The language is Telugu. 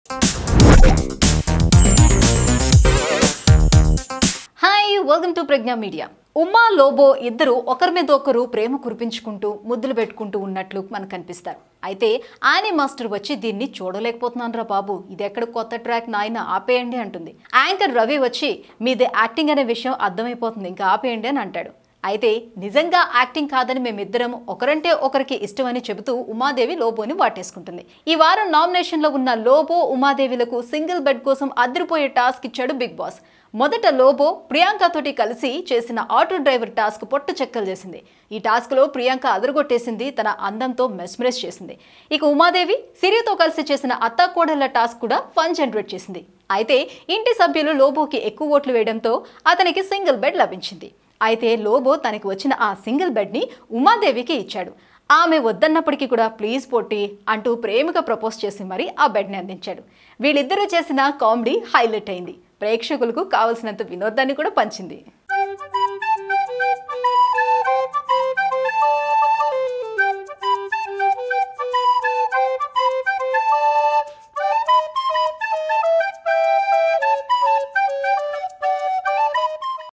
hi welcome to Pragna media Uma Lobo ఇద్దరు ఒకరి మీద ఒకరు ప్రేమ కురిపించుకుంటూ ముద్దులు పెట్టుకుంటూ ఉన్నట్లు మనకు కనిపిస్తారు అయితే ఆని మాస్టర్ వచ్చి దీన్ని చూడలేకపోతున్నాను రా బాబు ఇది ఎక్కడ కొత్త ట్రాక్ నాయన ఆపేయండి అంటుంది యాంకర్ రవి వచ్చి మీది యాక్టింగ్ అనే విషయం అర్థమైపోతుంది ఇంకా ఆపేయండి అని అంటాడు అయితే నిజంగా యాక్టింగ్ కాదని మేమిద్దరం ఒకరంటే ఒకరికి ఇష్టమని చెబుతూ ఉమాదేవి లోబోని వాటేసుకుంటుంది ఈ వారం నామినేషన్లో ఉన్న లోబో ఉమాదేవిలకు సింగిల్ బెడ్ కోసం అదిరిపోయే టాస్క్ ఇచ్చాడు బిగ్ బాస్ మొదట లోబో ప్రియాంకతోటి కలిసి చేసిన ఆటో డ్రైవర్ టాస్క్ పొట్టు చెక్కలు చేసింది ఈ టాస్క్లో ప్రియాంక అదరగొట్టేసింది తన అందంతో మెస్మరైజ్ చేసింది ఇక ఉమాదేవి సిరితో కలిసి చేసిన అత్తాకోడళ్ల టాస్క్ కూడా ఫన్ జనరేట్ చేసింది అయితే ఇంటి సభ్యులు లోబోకి ఎక్కువ ఓట్లు వేయడంతో అతనికి సింగిల్ బెడ్ లభించింది అయితే లోబో తనకి వచ్చిన ఆ సింగిల్ బెడ్ని ఉమాదేవికి ఇచ్చాడు ఆమె వద్దన్నప్పటికీ కూడా ప్లీజ్ పొట్టి అంటూ ప్రేమగా ప్రపోజ్ చేసి మరీ ఆ బెడ్ని అందించాడు వీళ్ళిద్దరూ చేసిన కామెడీ హైలైట్ అయింది ప్రేక్షకులకు కావలసినంత వినోదాన్ని కూడా పంచింది